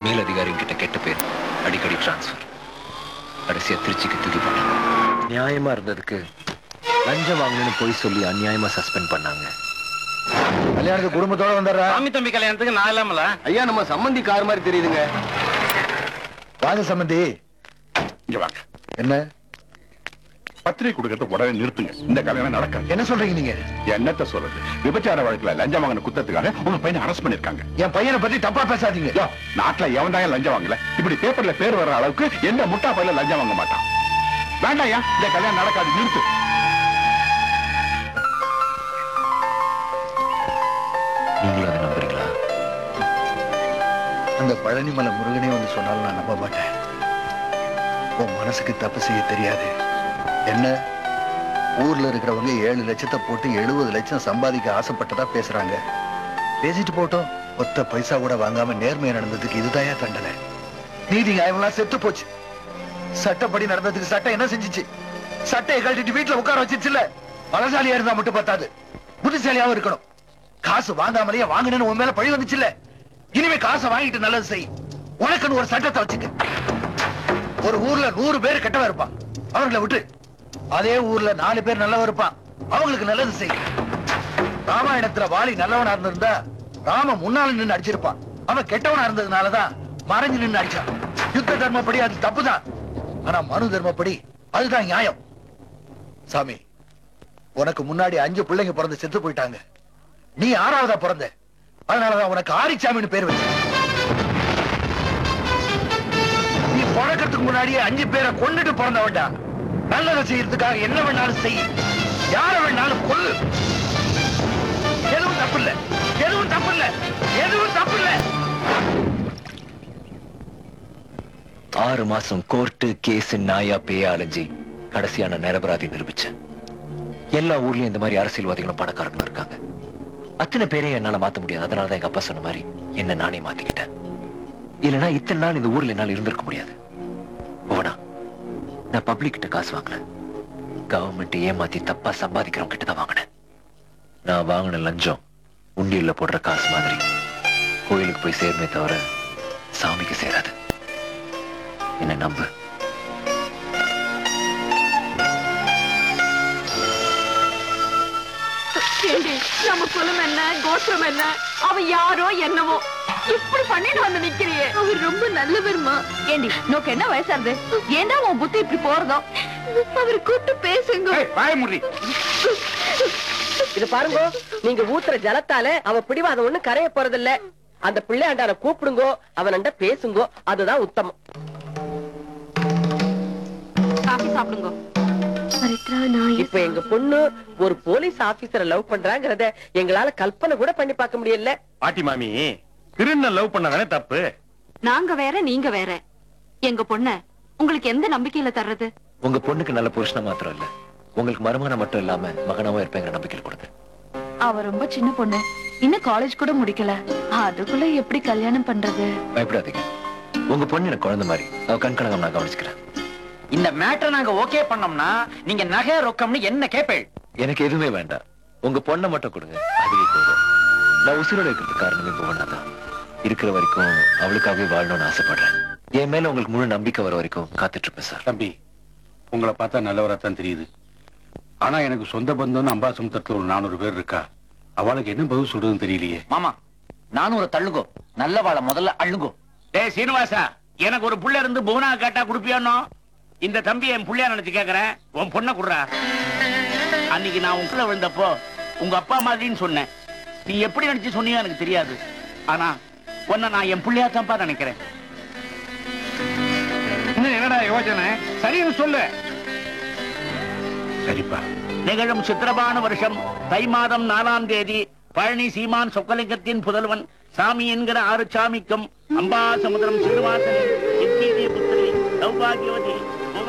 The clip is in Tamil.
மேலதிகாரிங்க கிட்ட கெட்ட பேர் அடிக்கடி டிரான்ஸ்ஃபர் கடைசியா திருச்சிக்கு தூக்கி போட்டாங்க நியாயமா இருந்ததுக்கு லஞ்சம் வாங்கணும்னு போய் சொல்லி அநியாயமா சஸ்பெண்ட் பண்ணாங்க கல்யாணத்துக்கு குடும்பத்தோட வந்துடுறா சாமி தம்பி கல்யாணத்துக்கு நான் இல்லாமல ஐயா நம்ம சம்மந்தி கார் மாதிரி தெரியுதுங்க வாங்க சம்மந்தி இங்க வாங்க என்ன பத்திரிகை கொடுக்கறத உடனே நிறுத்துங்க இந்த கல்யாணம் நடக்காது என்ன சொல்றீங்க நீங்க என்னத்த சொல்றது விபச்சார வழக்குல லஞ்சம் வாங்கின குத்தத்துக்காக உங்க பையனை அரெஸ்ட் பண்ணிருக்காங்க என் பையனை பத்தி தப்பா பேசாதீங்க யோ, நாட்டுல எவன் தான் லஞ்சம் வாங்கல இப்படி பேப்பர்ல பேர் வர்ற அளவுக்கு எந்த முட்டா பையில லஞ்சம் வாங்க மாட்டான் வேண்டாம்யா இந்த கல்யாணம் நடக்காது நிறுத்து நீங்களும் அதை நம்புறீங்களா அந்த பழனிமலை முருகனே வந்து சொன்னாலும் நான் நம்ப மாட்டேன் உன் மனசுக்கு தப்பு செய்ய தெரியாது என்ன ஊர்ல இருக்கிறவங்க ஏழு லட்சத்தை போட்டு எழுபது லட்சம் சம்பாதிக்க ஆசைப்பட்டதா பேசுறாங்க பேசிட்டு போட்டோம் ஒத்த பைசா கூட வாங்காம நேர்மையா நடந்ததுக்கு இதுதாயா தண்டனை நீதி நியாயம்லாம் செத்து போச்சு சட்டப்படி நடந்ததுக்கு சட்டம் என்ன செஞ்சுச்சு சட்டையை கழட்டிட்டு வீட்டுல உட்கார வச்சிருச்சுல பலசாலியா இருந்தா மட்டும் பத்தாது புத்திசாலியாவும் இருக்கணும் காசு வாங்காமலேயே வாங்கினு உன் மேல பழி வந்துச்சுல்ல இனிமே காசை வாங்கிட்டு நல்லது செய் உனக்குன்னு ஒரு சட்டத்தை வச்சுக்க ஒரு ஊர்ல நூறு பேர் கெட்டவன் இருப்பான் அவர்களை விட்டு அதே ஊர்ல நாலு பேர் நல்லவன் இருப்பான் அவங்களுக்கு நல்லது செய் ராமாயணத்துல வாலி நல்லவனா இருந்திருந்தா ராம முன்னால நின்னு அடிச்சிருப்பான் அவன் கெட்டவனா இருந்ததுனாலதான் மறைஞ்சு நின்னு அடிச்சான் யுத்த தர்மப்படி அது தப்புதான் ஆனா மனு தர்மப்படி அதுதான் நியாயம் சாமி உனக்கு முன்னாடி அஞ்சு பிள்ளைங்க பிறந்து செத்து போயிட்டாங்க நீ ஆறாவதா பிறந்த அதனாலதான் உனக்கு ஆரிச்சாமின்னு பேர் வச்சேன் நீ பிறக்கிறதுக்கு முன்னாடியே அஞ்சு பேரை கொண்டுட்டு பிறந்தவன்டா நல்லதை செய்யறதுக்காக என்ன வேணாலும் செய் யார வேணாலும் கொல்லு எதுவும் தப்பு இல்ல எதுவும் தப்பு இல்ல எதுவும் தப்பு இல்ல ஆறு மாசம் கோர்ட்டு கேஸ் நாயா பேயா அலைஞ்சி கடைசியான நிரபராதி நிரூபிச்சேன் எல்லா ஊர்லயும் இந்த மாதிரி அரசியல்வாதிகளும் பணக்காரங்களும் இருக்காங்க அத்தனை பேரையும் என்னால மாத்த முடியாது அதனாலதான் எங்க அப்பா சொன்ன மாதிரி என்ன நானே மாத்திக்கிட்டேன் இல்லைன்னா இத்தனை நாள் இந்த ஊர்ல என்னால இருந்திருக்க முடியாது போனா நான் பப்ளிக் கிட்ட காசு வாங்கல கவர்மெண்ட் ஏமாத்தி தப்பா சம்பாதிக்கிறவங்க கிட்ட தான் வாங்கினேன் நான் வாங்கின லஞ்சம் உண்டியல்ல போடுற காசு மாதிரி கோயிலுக்கு போய் சேருமே தவிர சாமிக்கு சேராது என்ன நம்பு ஏண்டி நம்ம குலம் என்ன கோத்திரம் என்ன அவன் யாரோ என்னவோ இப்படி பண்ணிட்டு வந்து நிக்கிறியே அவர் ரொம்ப நல்லவர்மா ஏண்டி நோக்கு என்ன வயசாருது ஏண்டா உன் புத்தி இப்படி போறதோ அவர் கூப்பிட்டு பேசுங்க வாயமுடி இது பாருங்க நீங்க ஊத்துற ஜலத்தால அவன் பிடிவாதம் ஒண்ணு கரைய போறதில்ல அந்த பிள்ளையாண்டான கூப்பிடுங்கோ அவனண்ட பேசுங்கோ அதுதான் உத்தமம் காஃபி சாப்பிடுங்க இப்ப எங்க பொண்ணு ஒரு போலீஸ் ஆபீசரை லவ் பண்றாங்கறத எங்களால கற்பனை கூட பண்ணி பார்க்க முடியல பாட்டி மாமி திருநெல் லவ் பண்ணதானே தப்பு நாங்க வேற நீங்க வேற எங்க பொண்ண உங்களுக்கு எந்த நம்பிக்கையில தர்றது உங்க பொண்ணுக்கு நல்ல புருஷனா மாத்திரம் இல்ல உங்களுக்கு மருமகனை மட்டும் இல்லாம மகனாவும் இருப்பேங்கிற நம்பிக்கையில் கொடுங்க அவ ரொம்ப சின்ன பொண்ணு இன்னும் காலேஜ் கூட முடிக்கல அதுக்குள்ள எப்படி கல்யாணம் பண்றது பயப்படாதீங்க உங்க பொண்ணு எனக்கு குழந்தை மாதிரி அவ கண்கணகம் நான் கவனிச்சுக்கிறேன் இந்த மேட்டரை நாங்க ஓகே பண்ணோம்னா நீங்க நகை ரொக்கம்னு என்ன கேப்பேள் எனக்கு எதுவுமே வேண்டாம் உங்க பொண்ணை மட்டும் கொடுங்க அதுவே போதும் நான் உசுரோட இருக்கிறதுக்கு காரணமே புவனா தான் இருக்கிற வரைக்கும் அவளுக்காகவே வாழணும்னு ஆசைப்படுறேன் என் மேல உங்களுக்கு முழு நம்பிக்கை வர வரைக்கும் காத்துட்டு இருப்பேன் சார் தம்பி உங்களை பார்த்தா நல்லவராத்தான் தெரியுது ஆனா எனக்கு சொந்த பந்தம்னு அம்பாசமுத்திரத்துல ஒரு நானூறு பேர் இருக்கா அவளுக்கு என்ன பதில் சொல்றதுன்னு தெரியலையே மாமா நானும் ஒரு தள்ளுங்கோ நல்ல வாழை முதல்ல அள்ளுங்கோ டேய் சீனிவாசா எனக்கு ஒரு புள்ள இருந்து புவனா கேட்டா குடுப்பியானோ இந்த தம்பி என் புள்ளையா நினைச்சு கேக்குறேன் உன் பொண்ணை குடுறா அன்னைக்கு நான் உங்களை விழுந்தப்போ உங்க அப்பா மாதிரின்னு சொன்னேன் நீ எப்படி நினைச்சு சொன்னியோ எனக்கு தெரியாது ஆனா உன்னை நான் என் புள்ளையா தான்ப்பா நினைக்கிறேன் இன்னும் என்னடா யோசனை சரின்னு சொல்லு சரிப்பா நிகழும் சித்திரபான வருஷம் தை மாதம் நாலாம் தேதி பழனி சீமான் சொக்கலிங்கத்தின் புதல்வன் சாமி என்கிற ஆறு சாமிக்கும் அம்பா சமுதிரம் சீனிவாசனின் எத்தீரிய புத்திரி சௌபாகியவதி